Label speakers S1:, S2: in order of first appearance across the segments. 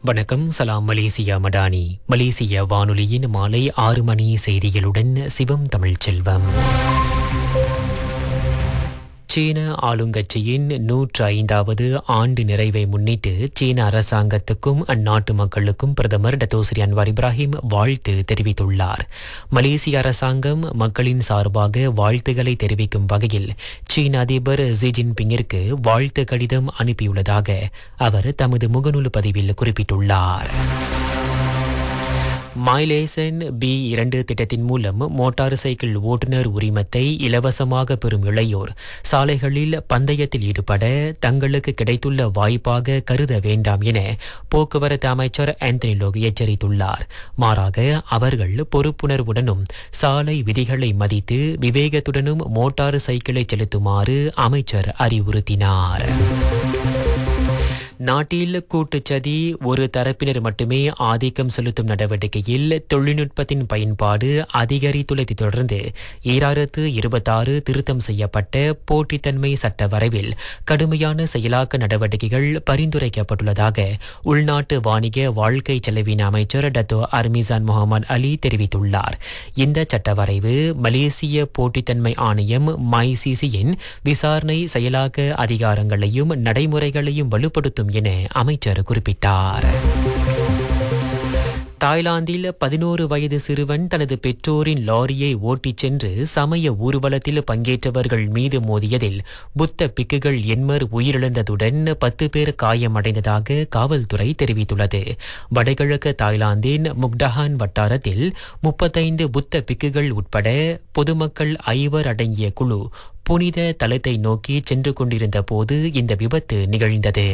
S1: வணக்கம் சலாம் மலேசியா மடானி மலேசிய வானொலியின் மாலை ஆறு மணி செய்திகளுடன் சிவம் தமிழ்ச்செல்வம் சீன ஆளுங்கட்சியின் நூற்று ஐந்தாவது ஆண்டு நிறைவை முன்னிட்டு சீன அரசாங்கத்துக்கும் அந்நாட்டு மக்களுக்கும் பிரதமர் டத்தோஸ்ரீ அன்வார் இப்ராஹிம் வாழ்த்து தெரிவித்துள்ளார் மலேசிய அரசாங்கம் மக்களின் சார்பாக வாழ்த்துக்களை தெரிவிக்கும் வகையில் சீன அதிபர் ஜி ஜின்பிங்கிற்கு வாழ்த்து கடிதம் அனுப்பியுள்ளதாக அவர் தமது முகநூல் பதிவில் குறிப்பிட்டுள்ளார் மைலேசன் பி இரண்டு திட்டத்தின் மூலம் மோட்டார் சைக்கிள் ஓட்டுநர் உரிமத்தை இலவசமாக பெறும் இளையோர் சாலைகளில் பந்தயத்தில் ஈடுபட தங்களுக்கு கிடைத்துள்ள வாய்ப்பாக கருத வேண்டாம் என போக்குவரத்து அமைச்சர் ஆந்தனி லோக் எச்சரித்துள்ளார் மாறாக அவர்கள் பொறுப்புணர்வுடனும் சாலை விதிகளை மதித்து விவேகத்துடனும் மோட்டார் சைக்கிளை செலுத்துமாறு அமைச்சர் அறிவுறுத்தினார் நாட்டில் கூட்டுச்சதி ஒரு தரப்பினர் மட்டுமே ஆதிக்கம் செலுத்தும் நடவடிக்கையில் தொழில்நுட்பத்தின் பயன்பாடு அதிகரித்துள்ளதை தொடர்ந்து ஈராயிரத்து இருபத்தாறு திருத்தம் செய்யப்பட்ட போட்டித்தன்மை சட்ட வரைவில் கடுமையான செயலாக்க நடவடிக்கைகள் பரிந்துரைக்கப்பட்டுள்ளதாக உள்நாட்டு வாணிக வாழ்க்கை செலவின அமைச்சர் டத்தோ அர்மிசான் முகமது அலி தெரிவித்துள்ளார் இந்த சட்ட வரைவு மலேசிய போட்டித்தன்மை ஆணையம் மைசிசியின் விசாரணை செயலாக்க அதிகாரங்களையும் நடைமுறைகளையும் வலுப்படுத்தும் என அமைச்சர் குறிப்பிட்டார் தாய்லாந்தில் பதினோரு வயது சிறுவன் தனது பெற்றோரின் லாரியை ஓட்டிச் சென்று சமய ஊர்வலத்தில் பங்கேற்றவர்கள் மீது மோதியதில் புத்த பிக்குகள் எண்மர் உயிரிழந்ததுடன் பத்து பேர் காயமடைந்ததாக காவல்துறை தெரிவித்துள்ளது வடகிழக்கு தாய்லாந்தின் முக்டஹான் வட்டாரத்தில் முப்பத்தைந்து புத்த பிக்குகள் உட்பட பொதுமக்கள் ஐவர் அடங்கிய குழு புனித தலத்தை நோக்கி சென்று கொண்டிருந்த போது இந்த விபத்து நிகழ்ந்தது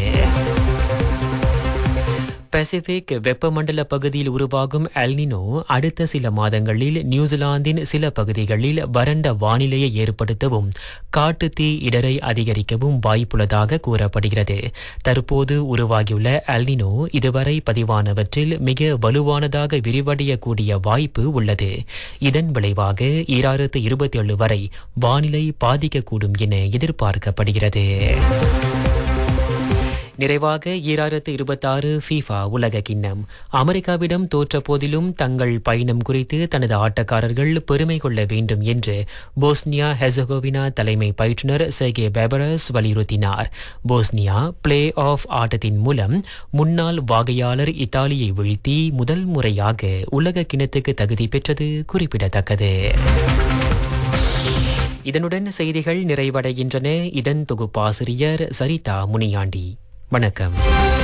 S1: பசிபிக் வெப்பமண்டல பகுதியில் உருவாகும் எல்னினோ அடுத்த சில மாதங்களில் நியூசிலாந்தின் சில பகுதிகளில் வறண்ட வானிலையை ஏற்படுத்தவும் காட்டுத்தீ இடரை அதிகரிக்கவும் வாய்ப்புள்ளதாக கூறப்படுகிறது தற்போது உருவாகியுள்ள எல்னினோ இதுவரை பதிவானவற்றில் மிக வலுவானதாக விரிவடையக்கூடிய வாய்ப்பு உள்ளது இதன் விளைவாக ஈராயிரத்து இருபத்தி ஏழு வரை வானிலை பாதிக்கக்கூடும் என எதிர்பார்க்கப்படுகிறது நிறைவாக ஈராயிரத்து இருபத்தாறு ஃபீஃபா உலக கிண்ணம் அமெரிக்காவிடம் தோற்ற போதிலும் தங்கள் பயணம் குறித்து தனது ஆட்டக்காரர்கள் பெருமை கொள்ள வேண்டும் என்று போஸ்னியா ஹெசகோவினா தலைமை பயிற்றுனர் செகே பெபரஸ் வலியுறுத்தினார் போஸ்னியா பிளே ஆஃப் ஆட்டத்தின் மூலம் முன்னாள் வாகையாளர் இத்தாலியை வீழ்த்தி முதல் முறையாக உலக கிண்ணத்துக்கு தகுதி பெற்றது குறிப்பிடத்தக்கது இதனுடன் செய்திகள் நிறைவடைகின்றன இதன் தொகுப்பாசிரியர் சரிதா முனியாண்டி வணக்கம்